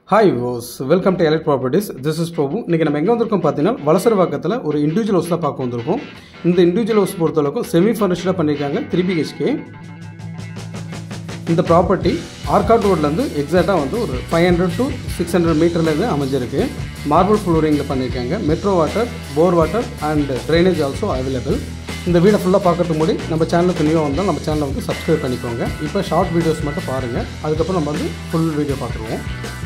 hi வாஸ் welcome to Elect Properties this is Prabhu இன்றைக்கி நம்ம எங்கே வந்திருக்கோம் பார்த்தீங்கன்னா வலசரவாக்கத்தில் ஒரு இண்டிவிஜுவல் ஹவுஸ் தான் பார்க்க வந்திருக்கோம் இந்த இண்டிவிஜுவல் ஹவுஸ் பொறுத்தளவுக்கு செமி ஃபர்னிஷ்டாக பண்ணியிருக்காங்க த்ரீ பிஹெச்கே இந்த ப்ராப்பர்ட்டி ஆர்காட் ரோட்லேருந்து எக்ஸாக்டாக வந்து ஒரு five hundred to six hundred மீட்டரில் இது அமைஞ்சிருக்கு மார்பிள் ஃப்ளோரிங்கில் பண்ணியிருக்காங்க metro water bore water and drainage also available இந்த வீடை ஃபுல்லாக பார்க்கறதுக்கு முன்னாடி நம்ம சேனலுக்கு நியூ வந்தால் நம்ம சேனலை வந்து சப்ஸ்கிரைப் பண்ணிக்கோங்க இப்போ ஷார்ட் வீடியோஸ் மட்டும் பாருங்கள் அதுக்கப்புறம் நம்ம வந்து ஃபுல் வீடியோ பார்த்துருவோம்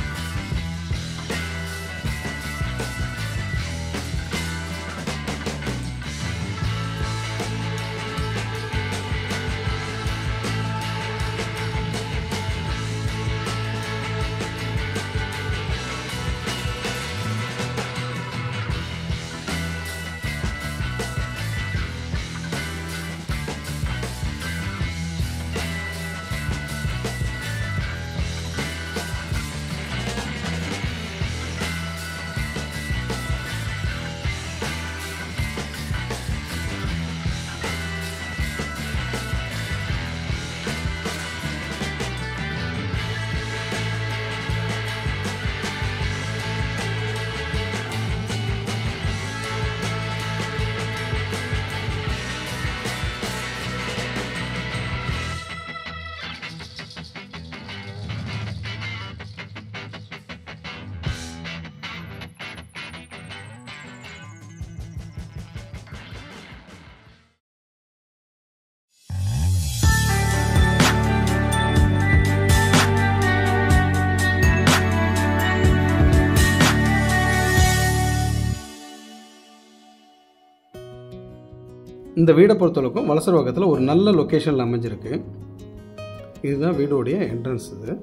இந்த வீடை பொறுத்தளவுக்கும் வலசரவாக்கத்தில் ஒரு நல்ல லொக்கேஷனில் அமைஞ்சிருக்கு இதுதான் வீடோடைய என்ட்ரன்ஸ் இது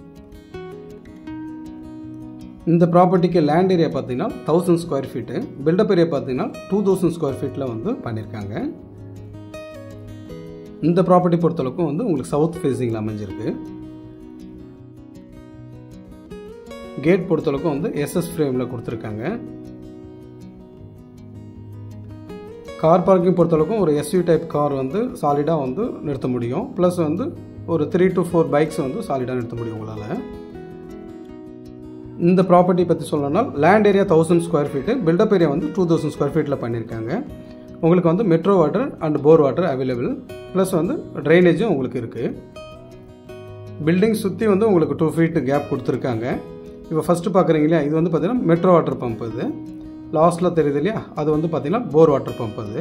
இந்த ப்ராப்பர்ட்டிக்கு லேண்ட் ஏரியா பார்த்தீங்கன்னா thousand square feet built-up area பார்த்தீங்கன்னா டூ தௌசண்ட் ஸ்கொயர் ஃபீட்டில் வந்து பண்ணியிருக்காங்க இந்த ப்ராப்பர்ட்டி பொறுத்தளவுக்கும் வந்து உங்களுக்கு சவுத் ஃபேஸிங்கில் அமைஞ்சிருக்கு கேட் பொறுத்தளவுக்கும் வந்து எஸ்எஸ் ஃப்ரேமில் கொடுத்துருக்காங்க கார் பார்க்கிங் பொறுத்தளவுக்கும் ஒரு எஸ்யூ டைப் கார் வந்து சாலிடாக வந்து நிறுத்த முடியும் ப்ளஸ் வந்து ஒரு த்ரீ டு ஃபோர் பைக்ஸ் வந்து சாலிடாக நிறுத்த முடியும் உங்களால் இந்த ப்ராப்பர்ட்டி பற்றி சொல்லணும்னா land area thousand square feet built-up area வந்து டூ தௌசண்ட் ஸ்கொயர் ஃபீட்டில் பண்ணியிருக்காங்க உங்களுக்கு வந்து metro water and bore water available plus வந்து ட்ரைனேஜும் உங்களுக்கு இருக்குது பில்டிங் சுற்றி வந்து உங்களுக்கு டூ ஃபீட் கேப் கொடுத்துருக்காங்க இப்போ ஃபஸ்ட்டு பார்க்குறீங்க இல்லையா இது வந்து பார்த்தீங்கன்னா மெட்ரோ வாட்டர் பம்ப் இது லாஸ்ட்டில் தெரியுது இல்லையா அது வந்து பார்த்திங்கன்னா போர் வாட்டர் பம்ப் அது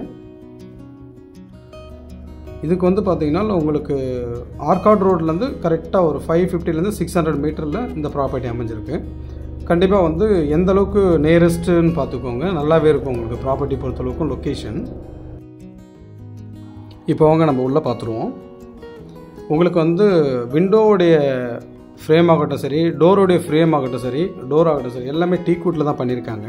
இதுக்கு வந்து பார்த்திங்கன்னா உங்களுக்கு ஆர்காட் ரோட்லேருந்து கரெக்டாக ஒரு ஃபைவ் ஃபிஃப்டிலேருந்து சிக்ஸ் ஹண்ட்ரட் மீட்டரில் இந்த ப்ராப்பர்ட்டி அமைஞ்சிருக்கு கண்டிப்பாக வந்து எந்த அளவுக்கு நியரஸ்ட்டுன்னு பார்த்துக்கோங்க நல்லாவே இருக்கும் உங்களுக்கு ப்ராப்பர்ட்டி பொறுத்தளவுக்கும் லொக்கேஷன் இப்போ வாங்க நம்ம உள்ளே பார்த்துருவோம் உங்களுக்கு வந்து விண்டோவுடைய ஃப்ரேம் ஆகட்டும் சரி டோரோடைய ஃப்ரேம் ஆகட்டும் சரி டோர் ஆகட்டும் சரி எல்லாமே டீக்கூட்டில் தான் பண்ணியிருக்காங்க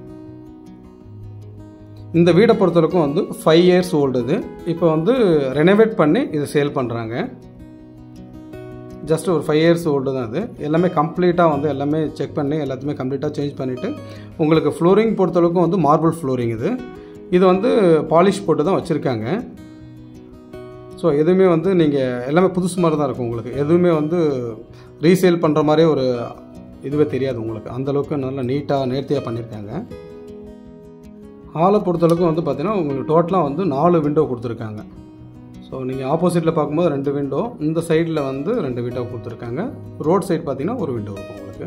இந்த வீடை பொறுத்தவரைக்கும் வந்து ஃபைவ் இயர்ஸ் ஓல்டு இது இப்போ வந்து ரெனோவேட் பண்ணி இதை சேல் பண்ணுறாங்க ஜஸ்ட் ஒரு ஃபைவ் இயர்ஸ் ஓல்டு தான் இது எல்லாமே கம்ப்ளீட்டாக வந்து எல்லாமே செக் பண்ணி எல்லாத்தையுமே கம்ப்ளீட்டாக சேஞ்ச் பண்ணிவிட்டு உங்களுக்கு ஃப்ளோரிங் பொறுத்தளவுக்கும் வந்து மார்பிள் ஃப்ளோரிங் இது இது வந்து பாலிஷ் போட்டு தான் வச்சுருக்காங்க ஸோ எதுவுமே வந்து நீங்கள் எல்லாமே புதுசு மாதிரி தான் இருக்கும் உங்களுக்கு எதுவுமே வந்து ரீசேல் பண்ணுற மாதிரியே ஒரு இதுவே தெரியாது உங்களுக்கு அந்தளவுக்கு நல்லா நீட்டாக நேர்த்தியாக பண்ணியிருக்காங்க ஹாலை பொறுத்தளவுக்கு வந்து பார்த்தீங்கன்னா உங்களுக்கு டோட்டலாக வந்து நாலு விண்டோ கொடுத்துருக்காங்க ஸோ நீங்கள் ஆப்போசிட்டில் பார்க்கும்போது ரெண்டு விண்டோ இந்த சைடில் வந்து ரெண்டு விண்டோ கொடுத்துருக்காங்க ரோட் சைடு பார்த்தீங்கன்னா ஒரு விண்டோ இருக்கும் உங்களுக்கு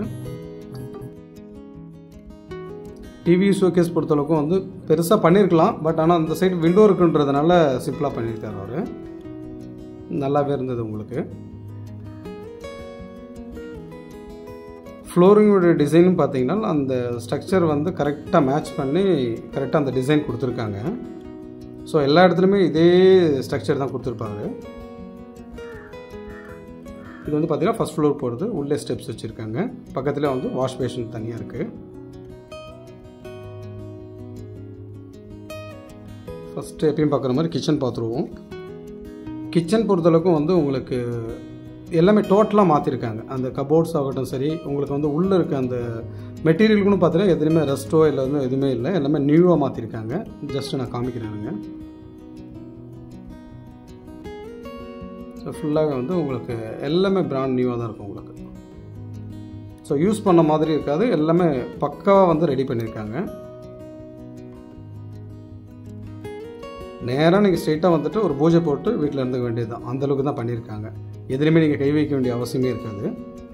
டிவி ஷோகேஸ் பொறுத்தளவுக்கும் வந்து பெருசாக பண்ணியிருக்கலாம் பட் ஆனால் அந்த சைடு விண்டோ இருக்குன்றதுனால சிம்பிளாக பண்ணியிருக்காரு அவர் நல்லாவே இருந்தது உங்களுக்கு ஃப்ளோரிங்கோட டிசைனும் பார்த்தீங்கன்னா அந்த ஸ்ட்ரக்சர் வந்து கரெக்டாக மேட்ச் பண்ணி கரெக்டாக அந்த டிசைன் கொடுத்துருக்காங்க ஸோ எல்லா இடத்துலையுமே இதே ஸ்ட்ரக்சர் தான் கொடுத்துருப்பாரு இது வந்து பார்த்தீங்கன்னா ஃபஸ்ட் ஃப்ளோர் போகிறது உள்ளே ஸ்டெப்ஸ் வச்சுருக்காங்க பக்கத்தில் வந்து வாஷ் பேஷன் தனியாக இருக்குது ஃபஸ்ட்டு எப்பயும் பார்க்குற மாதிரி கிச்சன் பார்த்துருவோம் கிச்சன் பொறுத்தளவுக்கும் வந்து உங்களுக்கு எல்லாமே டோட்டலாக மாற்றிருக்காங்க அந்த கபோர்ட்ஸ் ஆகட்டும் சரி உங்களுக்கு வந்து உள்ளே இருக்க அந்த மெட்டீரியலுக்குன்னு பார்த்தீங்கன்னா எதுலையுமே ரெஸ்ட்டோ இல்லை வந்து எதுவுமே இல்லை எல்லாமே நியூவாக மாற்றிருக்காங்க ஜஸ்ட் நான் காமிக்கிறேனுங்க ஸோ ஃபுல்லாகவே வந்து உங்களுக்கு எல்லாமே பிராண்ட் நியூவாக தான் இருக்கும் உங்களுக்கு ஸோ யூஸ் பண்ண மாதிரி இருக்காது எல்லாமே பக்காவாக வந்து ரெடி பண்ணியிருக்காங்க நேராக நீங்கள் ஸ்ட்ரெயிட்டாக வந்துட்டு ஒரு பூஜை போட்டு வீட்டில் இருந்துக்க வேண்டியது தான் அந்தளவுக்கு தான் பண்ணியிருக்காங்க எதுலேயுமே நீங்கள் கை வைக்க வேண்டிய அவசியமே இருக்காது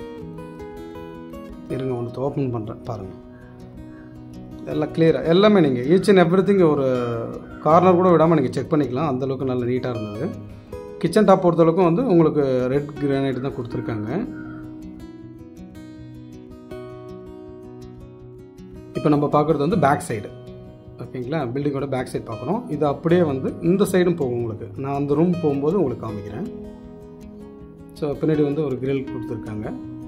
இருங்க ஒன்று ஓப்பன் பண்ணுறேன் பாருங்கள் எல்லாம் கிளியராக எல்லாமே நீங்கள் ஈச் அண்ட் எவ்ரி திங் ஒரு கார்னர் கூட விடாமல் நீங்கள் செக் பண்ணிக்கலாம் அந்தளவுக்கு நல்ல நீட்டாக இருந்தது கிச்சன் டாப் பொறுத்தளவுக்கும் வந்து உங்களுக்கு ரெட் கிரானைட் தான் கொடுத்துருக்காங்க இப்போ நம்ம பார்க்குறது வந்து பேக் சைடு ஓகேங்களா பில்டிங்கோட பேக் சைடு பார்க்குறோம் இது அப்படியே வந்து இந்த சைடும் போகும் உங்களுக்கு நான் அந்த ரூம் போகும்போது உங்களுக்கு காமிக்கிறேன் ஸோ பின்னாடி வந்து ஒரு கிரில் கொடுத்துருக்காங்க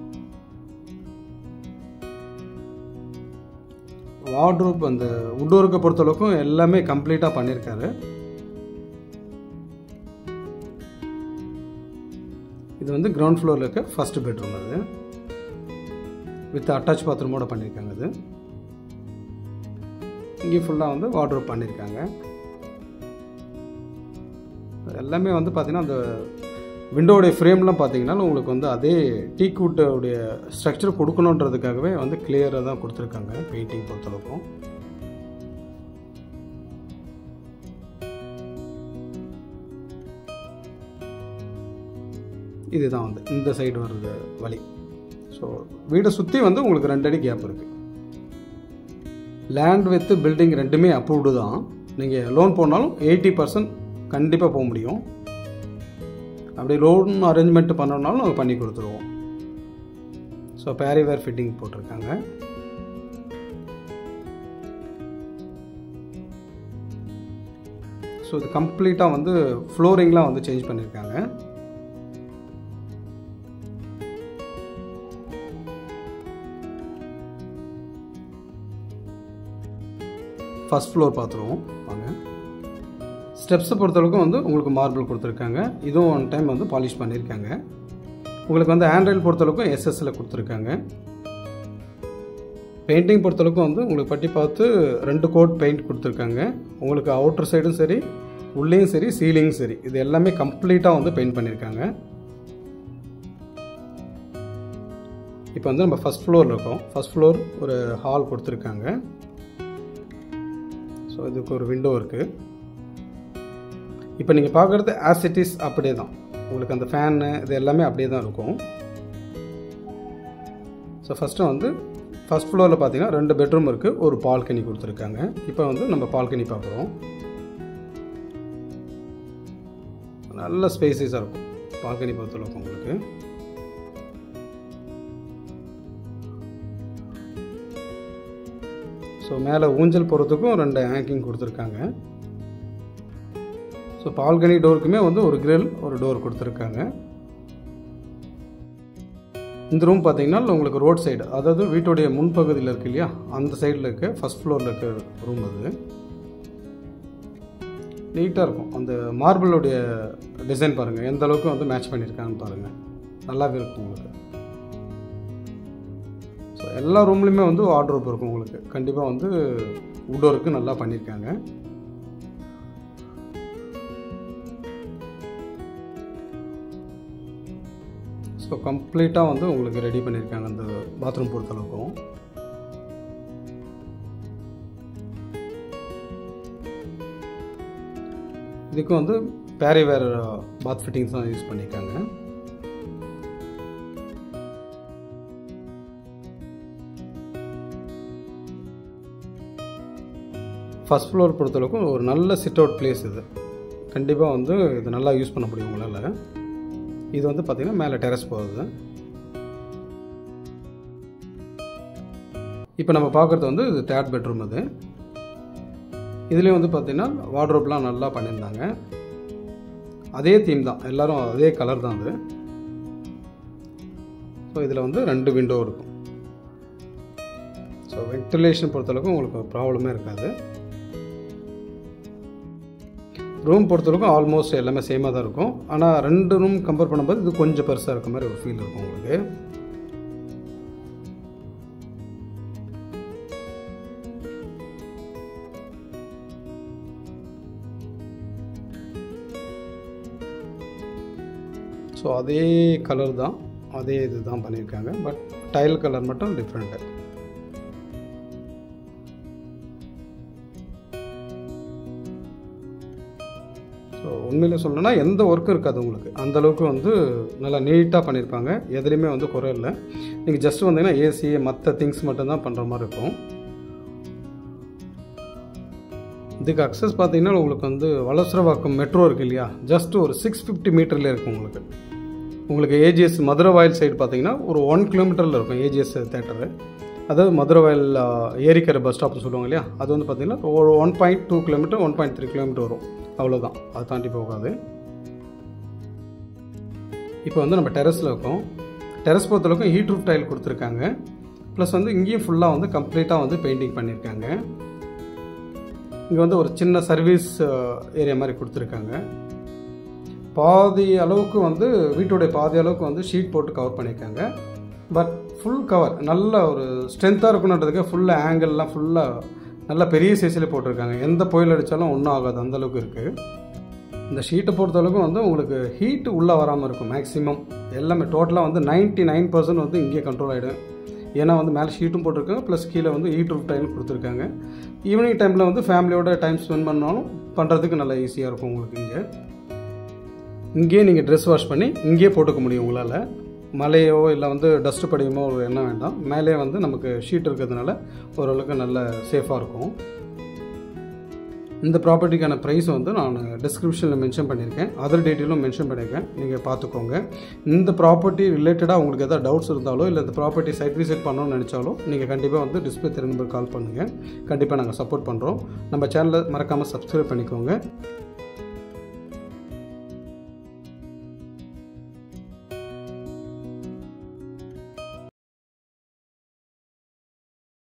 வார்ட்ரூப் அந்த வுட் ஒர்க்கை பொறுத்தளவுக்கும் எல்லாமே கம்ப்ளீட்டாக பண்ணியிருக்காரு இது வந்து கிரவுண்ட் ஃப்ளோரில் இருக்க ஃபர்ஸ்ட் பெட்ரூம் அது வித் அட்டாச் பாத்ரூமோட பண்ணியிருக்காங்க அது இங்கே ஃபுல்லாக வந்து வார்ட்ரோப் பண்ணியிருக்காங்க எல்லாமே வந்து பார்த்திங்கன்னா அந்த விண்டோடைய ஃப்ரேம்லாம் பார்த்தீங்கன்னா உங்களுக்கு வந்து அதே டீக் வுட்டோடைய ஸ்ட்ரக்சர் கொடுக்கணுன்றதுக்காகவே வந்து கிளியராக தான் கொடுத்துருக்காங்க பெயிண்டிங் பொறுத்தளவுக்கும் இதுதான் வந்து இந்த சைடு வர்றது வழி ஸோ வீடை சுற்றி வந்து உங்களுக்கு ரெண்டு அடி கேப் இருக்குது லேண்ட் வித் பில்டிங் ரெண்டுமே அப்ரூவ்டு தான் நீங்கள் லோன் போனாலும் எயிட்டி பர்சன்ட் கண்டிப்பாக போக முடியும் அப்படி லோன் அரேஞ்ச்மெண்ட் பண்ணணுனாலும் நாங்கள் பண்ணி கொடுத்துருவோம் ஸோ பேரிவேர் ஃபிட்டிங் போட்டிருக்காங்க ஸோ இது கம்ப்ளீட்டாக வந்து ஃப்ளோரிங்லாம் வந்து சேஞ்ச் பண்ணியிருக்காங்க ஃபஸ்ட் ஃப்ளோர் பார்த்துருவோம் வாங்க ஸ்டெப்ஸை பொறுத்தளவுக்கும் வந்து உங்களுக்கு மார்பிள் கொடுத்துருக்காங்க இதுவும் ஒன் டைம் வந்து பாலிஷ் பண்ணியிருக்காங்க உங்களுக்கு வந்து ஹேண்ட்ரைல் பொறுத்தளவுக்கும் எஸ்எஸ்சில் கொடுத்துருக்காங்க பெயிண்டிங் பொறுத்தளவுக்கும் வந்து உங்களுக்கு பட்டி பார்த்து ரெண்டு கோட் பெயிண்ட் கொடுத்துருக்காங்க உங்களுக்கு அவுட்டர் சைடும் சரி உள்ளேயும் சரி சீலிங்கும் சரி இது எல்லாமே கம்ப்ளீட்டாக வந்து பெயிண்ட் பண்ணியிருக்காங்க இப்போ வந்து நம்ம ஃபஸ்ட் ஃப்ளோரில் இருக்கோம் ஃபஸ்ட் ஃப்ளோர் ஒரு ஹால் கொடுத்துருக்காங்க ஸோ இதுக்கு ஒரு விண்டோ இருக்குது இப்போ நீங்கள் பார்க்குறது ஆசிட்டிஸ் அப்படியே தான் உங்களுக்கு அந்த ஃபேனு இது எல்லாமே அப்படியே தான் இருக்கும் ஸோ ஃபஸ்ட்டு வந்து ஃபஸ்ட் ஃப்ளோரில் பார்த்தீங்கன்னா ரெண்டு பெட்ரூம் இருக்குது ஒரு பால்கனி கொடுத்துருக்காங்க இப்போ வந்து நம்ம பால்கனி பார்க்குறோம் நல்ல ஸ்பேசஸாக இருக்கும் பால்கனி பொறுத்தளவுக்கு உங்களுக்கு ஸோ மேலே ஊஞ்சல் போகிறதுக்கும் ரெண்டு ஹேங்கிங் கொடுத்துருக்காங்க ஸோ பால்கனி டோருக்குமே வந்து ஒரு கிரில் ஒரு டோர் கொடுத்துருக்காங்க இந்த ரூம் பார்த்தீங்கன்னா உங்களுக்கு ரோட் சைடு அதாவது வீட்டுடைய முன்பகுதியில் இருக்கு இல்லையா அந்த சைடில் இருக்க ஃபஸ்ட் ஃப்ளோரில் இருக்க ரூம் அது நீட்டாக இருக்கும் அந்த மார்பிளுடைய டிசைன் பாருங்கள் எந்த அளவுக்கு வந்து மேட்ச் பண்ணியிருக்காங்கன்னு பாருங்கள் நல்லாவே இருக்கும் உங்களுக்கு ஸோ எல்லா ரூம்லேயுமே வந்து வார்ட்ரோப் இருக்கும் உங்களுக்கு கண்டிப்பாக வந்து வுட் ஒர்க்கு நல்லா பண்ணியிருக்காங்க ஸோ கம்ப்ளீட்டாக வந்து உங்களுக்கு ரெடி பண்ணியிருக்காங்க அந்த பாத்ரூம் பொறுத்தளவுக்கும் இதுக்கும் வந்து பேரிவேர் பாத் ஃபிட்டிங்ஸ் தான் யூஸ் பண்ணியிருக்காங்க ஃபஸ்ட் ஃப்ளோர் பொறுத்தளவுக்கும் ஒரு நல்ல சிட் அவுட் பிளேஸ் இது கண்டிப்பாக வந்து இது நல்லா யூஸ் பண்ண முடியும் உங்களால் இது வந்து பார்த்திங்கன்னா மேலே டெரஸ் போகுது இப்போ நம்ம பார்க்குறது வந்து இது தேர்ட் பெட்ரூம் அது இதுலேயும் வந்து பார்த்திங்கன்னா வார்ட்ரோப்லாம் நல்லா பண்ணியிருந்தாங்க அதே தீம் தான் எல்லோரும் அதே கலர் தான் அது ஸோ இதில் வந்து ரெண்டு விண்டோ இருக்கும் ஸோ வென்டிலேஷன் பொறுத்தளவுக்கு உங்களுக்கு ப்ராப்ளமே இருக்காது ரூம் பொறுத்தளவுக்கும் ஆல்மோஸ்ட் எல்லாமே சேமாக தான் இருக்கும் ஆனால் ரெண்டு ரூம் கம்பேர் பண்ணும்போது இது கொஞ்சம் பெருசாக இருக்க மாதிரி ஒரு ஃபீல் இருக்கும் உங்களுக்கு ஸோ அதே கலர் தான் அதே இது தான் பண்ணியிருக்காங்க பட் டைல் கலர் மட்டும் டிஃப்ரெண்ட்டு ஸோ உண்மையிலே சொல்லணும்னா எந்த ஒர்க்கும் இருக்காது உங்களுக்கு அந்த அளவுக்கு வந்து நல்லா நீட்டாக பண்ணியிருப்பாங்க எதுலேயுமே வந்து குறை இல்லை நீங்கள் ஜஸ்ட் வந்தீங்கன்னா ஏசி மற்ற திங்ஸ் மட்டும்தான் பண்ணுற மாதிரி இருக்கும் இதுக்கு அக்சஸ் பார்த்தீங்கன்னா உங்களுக்கு வந்து வலசரவாக்கம் மெட்ரோ இருக்கு இல்லையா ஜஸ்ட் ஒரு சிக்ஸ் ஃபிஃப்டி மீட்டரில் இருக்கும் உங்களுக்கு உங்களுக்கு ஏஜிஎஸ் மதுரை வாயில் சைடு பார்த்தீங்கன்னா ஒரு ஒன் கிலோமீட்டரில் இருக்கும் ஏஜிஎஸ் தேட்டரு அதாவது மதுரை வாயில் ஏரிக்கரை பஸ் ஸ்டாப்னு சொல்லுவாங்க இல்லையா அது வந்து பார்த்தீங்கன்னா ஒரு one point two kilometer one point three kilometer வரும் அவ்வளோதான் அதை தாண்டி போகாது இப்போ வந்து நம்ம டெரஸில் இருக்கோம் டெரஸ் பொறுத்தளவுக்கு ஹீட் ரூஃப் டைல் கொடுத்துருக்காங்க ப்ளஸ் வந்து இங்கேயும் ஃபுல்லாக வந்து கம்ப்ளீட்டாக வந்து பெயிண்டிங் பண்ணியிருக்காங்க இங்கே வந்து ஒரு சின்ன சர்வீஸ் ஏரியா மாதிரி கொடுத்துருக்காங்க பாதி அளவுக்கு வந்து வீட்டுடைய பாதி அளவுக்கு வந்து ஷீட் போட்டு கவர் பண்ணியிருக்காங்க பட் ஃபுல் கவர் நல்ல ஒரு ஸ்ட்ரென்த்தாக இருக்கணுன்றதுக்கு ஃபுல்லாக ஆங்கிள்லாம் ஃபுல்லாக நல்ல பெரிய சைஸில் போட்டிருக்காங்க எந்த புயல் அடித்தாலும் ஒன்றும் ஆகாது அந்த அளவுக்கு இருக்குது இந்த ஷீட்டை பொறுத்தளவுக்கு வந்து உங்களுக்கு ஹீட் உள்ளே வராமல் இருக்கும் மேக்ஸிமம் எல்லாமே டோட்டலாக வந்து நைன்ட்டி நைன் பர்சன்ட் வந்து இங்கேயே கண்ட்ரோல் ஆகிடும் ஏன்னா வந்து மேலே ஷீட்டும் போட்டிருக்காங்க ப்ளஸ் கீழே வந்து ஹீட் ரூஃப் டைம் கொடுத்துருக்காங்க ஈவினிங் டைமில் வந்து ஃபேமிலியோட டைம் ஸ்பெண்ட் பண்ணாலும் பண்ணுறதுக்கு நல்லா ஈஸியாக இருக்கும் உங்களுக்கு இங்கே இங்கேயே நீங்கள் ட்ரெஸ் வாஷ் பண்ணி இங்கேயே போட்டுக்க முடியும் உங்களால் மழையோ இல்லை வந்து டஸ்ட்டு படியுமோ ஒரு எண்ணம் வேண்டாம் மேலே வந்து நமக்கு ஷீட் இருக்கிறதுனால ஓரளவுக்கு நல்ல சேஃபாக இருக்கும் இந்த ப்ராப்பர்ட்டிக்கான ப்ரைஸ் வந்து நான் டிஸ்கிரிப்ஷனில் மென்ஷன் பண்ணியிருக்கேன் அதர் டீட்டெயிலும் மென்ஷன் பண்ணியிருக்கேன் நீங்கள் பார்த்துக்கோங்க இந்த ப்ராப்பர்ட்டி ரிலேட்டடாக உங்களுக்கு எதாவது டவுட்ஸ் இருந்தாலோ இல்லை இந்த ப்ராப்பர்ட்டி சைட் விசிட் பண்ணணும்னு நினச்சாலும் நீங்கள் கண்டிப்பாக வந்து டிஸ்பிளே திரு நம்பர் கால் பண்ணுங்கள் கண்டிப்பாக நாங்கள் சப்போர்ட் பண்ணுறோம் நம்ம சேனலை மறக்காமல் சப்ஸ்கிரைப் பண்ணிக்கோங்க